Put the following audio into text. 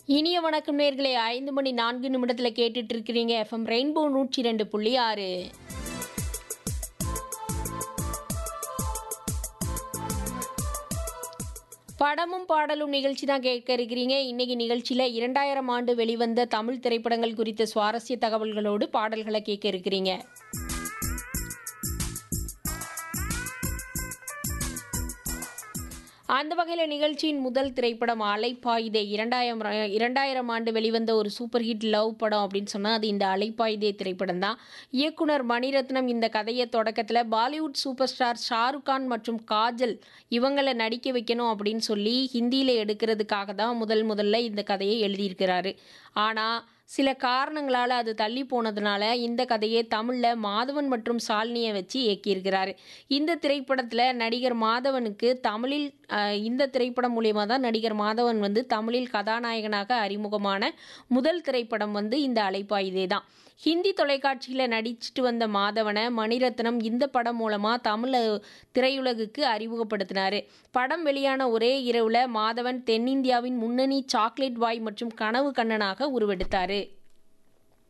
இனிய வணக்கம் நேர்களே ஐந்து மணி நான்கு நிமிடத்தில் கேட்டுட்டு இருக்கிறீங்க எஃப்எம் ரெயின்போ நூற்றி ரெண்டு புள்ளி ஆறு படமும் பாடலும் நிகழ்ச்சி தான் கேட்க இருக்கிறீங்க இன்னைக்கு நிகழ்ச்சியில் இரண்டாயிரம் ஆண்டு வெளிவந்த தமிழ் திரைப்படங்கள் குறித்த சுவாரஸ்ய தகவல்களோடு பாடல்களை கேட்க இருக்கிறீங்க அந்த வகையில் நிகழ்ச்சியின் முதல் திரைப்படம் அலைப்பாயுதே இரண்டாயிரம் இரண்டாயிரம் ஆண்டு வெளிவந்த ஒரு சூப்பர் ஹிட் லவ் படம் அப்படின்னு சொன்னால் அது இந்த அலைப்பாயுதே திரைப்படம் தான் இயக்குனர் மணிரத்னம் இந்த கதையை தொடக்கத்தில் Bollywood super star Shahrukh Khan மற்றும் காஜல் இவங்களை நடிக்க வைக்கணும் அப்படின்னு சொல்லி ஹிந்தியில் எடுக்கிறதுக்காக தான் முதல் முதல்ல இந்த கதையை எழுதியிருக்கிறாரு ஆனால் சில காரணங்களால் அது தள்ளி போனதுனால இந்த கதையை தமிழில் மாதவன் மற்றும் சாலினியை வச்சு இயக்கியிருக்கிறாரு இந்த திரைப்படத்தில் நடிகர் மாதவனுக்கு தமிழில் அஹ், இந்த திரைப்படம் மூலியமாக தான் நடிகர் மாதவன் வந்து தமிழில் கதாநாயகனாக அறிமுகமான முதல் திரைப்படம் வந்து இந்த அலைப்பாயுதே தான் ஹிந்தி தொலைக்காட்சியில் நடிச்சிட்டு வந்த மாதவனை மணிரத்னம் இந்த படம் மூலமாக தமிழ் திரையுலகுக்கு அறிமுகப்படுத்தினார் படம் வெளியான ஒரே இரவில் மாதவன் தென்னிந்தியாவின் முன்னணி சாக்லேட் பாய் மற்றும் கனவு கண்ணனாக உருவெடுத்தார்